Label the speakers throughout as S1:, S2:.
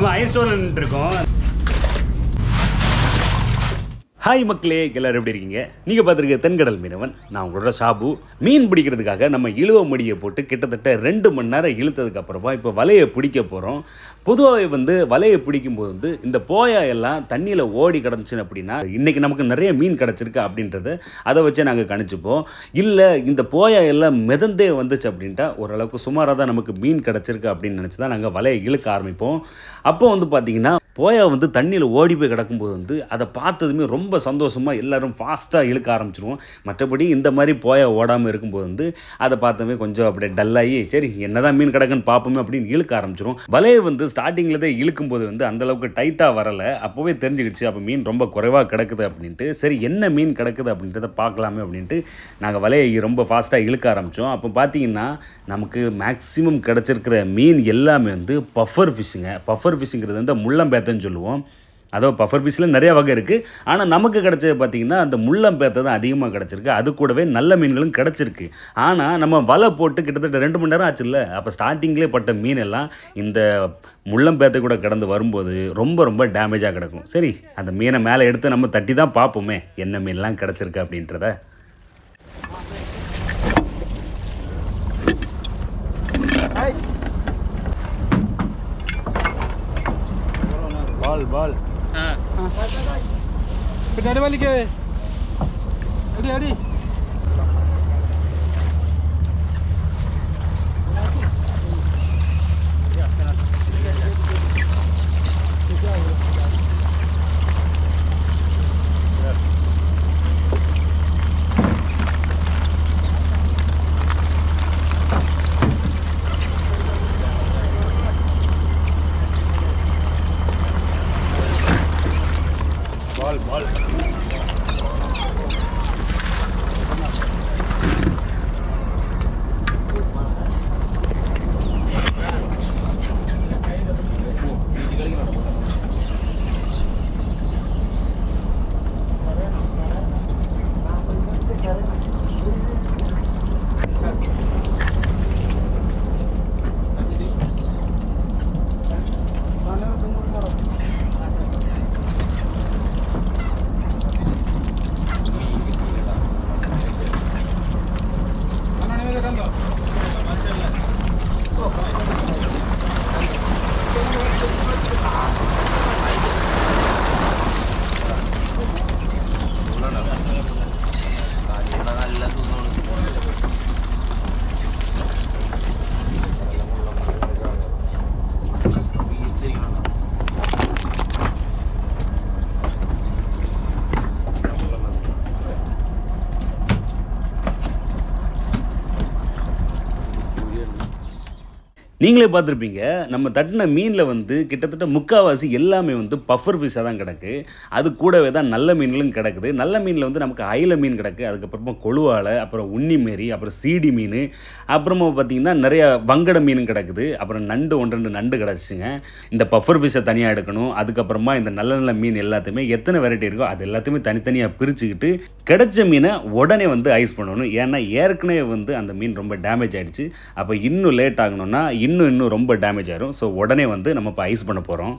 S1: ice ஸ்டோரில் இருக்கோம் hi மக்களே எல்லாரும் எப்படி இருக்கீங்க நீங்கள் பார்த்துருக்க தென்கடல் மீனவன் நான் உங்களோட ஷாபு மீன் பிடிக்கிறதுக்காக நம்ம இழுவ மடியை போட்டு கிட்டத்தட்ட ரெண்டு மணி நேரம் இழுத்ததுக்கு அப்புறமா இப்போ வலையை பிடிக்க போகிறோம் பொதுவாகவே வந்து வலையை பிடிக்கும்போது வந்து இந்த போயா எல்லாம் தண்ணியில் ஓடி கிடந்துச்சு அப்படின்னா இன்றைக்கி நமக்கு நிறைய மீன் கிடச்சிருக்கு அப்படின்றத அதை வச்சே நாங்கள் கணிச்சுப்போம் இல்லை இந்த போயா எல்லாம் மிதந்தே வந்துச்சு அப்படின்ட்டா ஓரளவுக்கு சுமாராக தான் நமக்கு மீன் கிடச்சிருக்கு அப்படின்னு நினச்சி தான் நாங்கள் வலையை இழுக்க ஆரம்பிப்போம் அப்போ வந்து பார்த்திங்கன்னா போயா வந்து தண்ணியில் ஓடி போய் கிடக்கும்போது வந்து அதை பார்த்ததுமே ரொம்ப சந்தோஷமாக எல்லாரும் ஃபாஸ்ட்டாக இழுக்க ஆரம்பிச்சிருவோம் மற்றபடி இந்த மாதிரி போயா ஓடாமல் இருக்கும்போது வந்து அதை பார்த்தோமே கொஞ்சம் அப்படியே டல்லாகி சரி என்னதான் மீன் கிடக்குன்னு பார்ப்போமே அப்படின்னு இழுக்க ஆரம்பிச்சிரும் வலையை வந்து ஸ்டார்டிங்கில் தான் இழுக்கும்போது வந்து அந்தளவுக்கு டைட்டாக வரலை அப்போவே தெரிஞ்சுக்கிடுச்சு அப்போ மீன் ரொம்ப குறைவாக கிடக்குது அப்படின்ட்டு சரி என்ன மீன் கிடக்குது அப்படின்றத பார்க்கலாமே அப்படின்ட்டு நாங்கள் வலையை ரொம்ப ஃபாஸ்ட்டாக இழுக்க ஆரம்பித்தோம் அப்போ பார்த்தீங்கன்னா நமக்கு மேக்ஸிமம் கிடச்சிருக்கிற மீன் எல்லாமே வந்து பஃபர் ஃபிஷ்ஷுங்க பஃபர் ஃபிஷ்ஷுங்கிறது வந்து முள்ளம்பேத்தன்னு சொல்லுவோம் அதோ பஃபர் ஃபிஷ்ஷில் நிறைய வகை இருக்குது ஆனால் நமக்கு கிடச்சது பார்த்திங்கன்னா அந்த முள்ளம்பேத்தை தான் அதிகமாக கிடச்சிருக்கு அது கூடவே நல்ல மீன்களும் கிடச்சிருக்கு ஆனால் நம்ம வலை போட்டு கிட்டத்தட்ட ரெண்டு மணி நேரம் ஆச்சுல்ல அப்போ ஸ்டார்டிங்லேயே பட்ட மீன் எல்லாம் இந்த முள்ளம்பேத்தை கூட கடந்து வரும்போது ரொம்ப ரொம்ப டேமேஜாக கிடக்கும் சரி அந்த மீனை மேலே எடுத்து நம்ம தட்டி தான் பார்ப்போமே என்ன மீன்லாம் கிடச்சிருக்கு அப்படின்றத
S2: बॉल बॉल पिटारे वाली के अड़ी अड़ी बॉल बॉल
S1: நீங்களே பார்த்துருப்பீங்க நம்ம தட்டின மீனில் வந்து கிட்டத்தட்ட முக்கால்வாசி எல்லாமே வந்து பஃபர் ஃபிஷ்ஷாக தான் கிடக்கு அது கூடவே தான் நல்ல மீன்களும் கிடக்குது நல்ல மீனில் வந்து நமக்கு அயில மீன் கிடக்கு அதுக்கப்புறமா கொழுவாலை அப்புறம் உண்ணி மாரி அப்புறம் சீடி மீன் அப்புறமா பார்த்திங்கன்னா நிறைய வங்கட மீனும் கிடக்குது அப்புறம் நண்டு ஒன்று ரெண்டு நண்டு கிடச்சிங்க இந்த பஃபர் ஃபிஷ்ஷை தனியாக எடுக்கணும் அதுக்கப்புறமா இந்த நல்ல நல்ல மீன் எல்லாத்தையுமே எத்தனை வெரைட்டி இருக்கோ அது எல்லாத்தையுமே தனித்தனியாக பிரிச்சுக்கிட்டு கிடைச்ச மீனை உடனே வந்து ஐஸ் பண்ணணும் ஏன்னா ஏற்கனவே வந்து அந்த மீன் ரொம்ப டேமேஜ் ஆயிடுச்சு அப்போ இன்னும் லேட் ஆகணும்னா இன்னும் இன்னும் ரொம்ப டேமேஜ் ஆயிரும் ஸோ உடனே வந்து நம்ம இப்போ ஐஸ் பண்ண போகிறோம்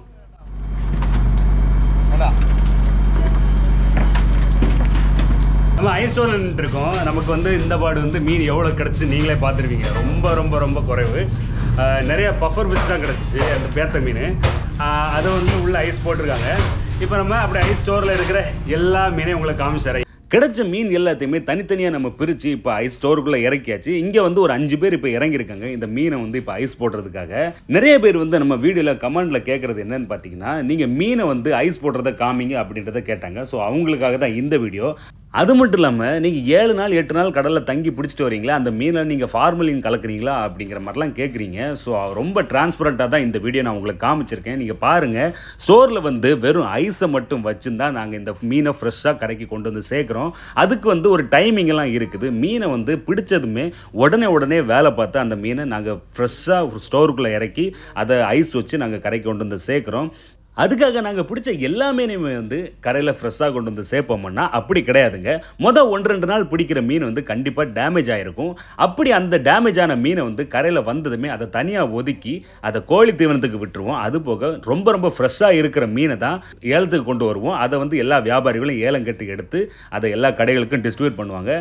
S1: நம்ம ஐஸ் ஸ்டோரில் இருக்கோம் நமக்கு வந்து இந்த பாடு வந்து மீன் எவ்வளோ கிடச்சி நீங்களே பார்த்துருப்பீங்க ரொம்ப ரொம்ப ரொம்ப குறைவு ஆஹ் நிறைய பஃபர் ஃபிஷ் தான் கிடச்சிச்சு அந்த பேத்த மீன் ஆஹ் அதை வந்து உள்ள ஐஸ் போட்டிருக்காங்க இப்போ நம்ம அப்படி ஐஸ் ஸ்டோரில் இருக்கிற எல்லா மீனையும் உங்களுக்கு காமிச்சிடுறேன் கிடைச்ச மீன் எல்லாத்தையுமே தனித்தனியாக நம்ம பிரித்து இப்போ ஐஸ் ஸ்டோருக்குள்ளே இறக்கியாச்சு இங்கே வந்து ஒரு அஞ்சு பேர் இப்போ இறங்கியிருக்காங்க இந்த மீனை வந்து இப்போ ஐஸ் போடுறதுக்காக நிறைய பேர் வந்து நம்ம வீடியோவில் கமெண்டில் கேட்குறது என்னன்னு பார்த்தீங்கன்னா நீங்கள் மீனை வந்து ஐஸ் போடுறத காமிங்க அப்படின்றத கேட்டாங்க ஸோ அவங்களுக்காக தான் இந்த வீடியோ அது மட்டும் இல்லாமல் நீங்கள் ஏழு நாள் எட்டு நாள் கடலில் தங்கி பிடிச்சிட்டு வரீங்களா அந்த மீனை நீங்கள் ஃபார்மலின் கலக்குறீங்களா அப்படிங்கிற மாதிரிலாம் கேட்குறீங்க ஸோ ரொம்ப டிரான்ஸ்பரண்ட்டாக தான் இந்த வீடியோ நான் உங்களுக்கு காமிச்சிருக்கேன் நீங்கள் பாருங்கள் ஸ்டோரில் வந்து வெறும் ஐஸை மட்டும் வச்சுருந்தா நாங்கள் இந்த மீனை ஃப்ரெஷ்ஷாக கரைக்கி கொண்டு வந்து சேர்க்குறோம் அதுக்கு வந்து ஒரு டைமிங் எல்லாம் இருக்குது மீனை வந்து பிடிச்சதுமே உடனே உடனே வேலை பார்த்து அந்த மீனை நாங்கள் ஃப்ரெஷ்ஷாக ஸ்டோருக்குள்ளே இறக்கி அதை ஐஸ் வச்சு நாங்கள் கரைக்கு கொண்டு வந்து சேர்க்குறோம் அதுக்காக நாங்கள் பிடிச்ச எல்லா மீனையுமே வந்து கரையில் ஃப்ரெஷ்ஷாக கொண்டு வந்து சேர்ப்போம்னா அப்படி கிடையாதுங்க மொதல் ஒன்று ரெண்டு நாள் பிடிக்கிற மீன் வந்து கண்டிப்பாக டேமேஜ் ஆகிருக்கும் அப்படி அந்த டேமேஜ் ஆன மீனை வந்து கரையில் வந்ததுமே அதை தனியாக ஒதுக்கி அதை கோழி தீவனத்துக்கு விட்டுருவோம் அது போக ரொம்ப ரொம்ப ஃப்ரெஷ்ஷாக இருக்கிற மீனை தான் ஏலத்துக்கு கொண்டு வருவோம் அதை வந்து எல்லா வியாபாரிகளும் ஏலம் கட்டி எடுத்து அதை எல்லா கடைகளுக்கும் டிஸ்ட்ரிபியூட் பண்ணுவாங்க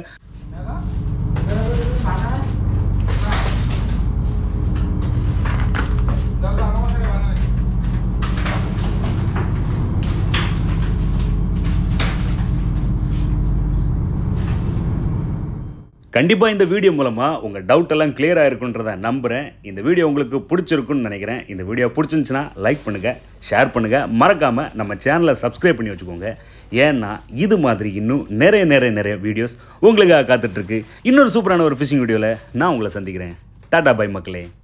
S1: கண்டிப்பாக இந்த வீடியோ மூலமாக உங்கள் டவுட் எல்லாம் கிளியராக இருக்குன்றதை நம்புகிறேன் இந்த வீடியோ உங்களுக்கு பிடிச்சிருக்குன்னு நினைக்கிறேன் இந்த வீடியோ பிடிச்சிருந்துச்சுன்னா லைக் பண்ணுங்கள் ஷேர் பண்ணுங்கள் மறக்காமல் நம்ம சேனலை சப்ஸ்கிரைப் பண்ணி வச்சுக்கோங்க ஏன்னா இது மாதிரி இன்னும் நிறைய நிறைய நிறைய வீடியோஸ் உங்களுக்காக காத்துட்ருக்கு இன்னொரு சூப்பரான ஒரு ஃபிஷிங் வீடியோவில் நான் உங்களை சந்திக்கிறேன் டாடா பை மக்களே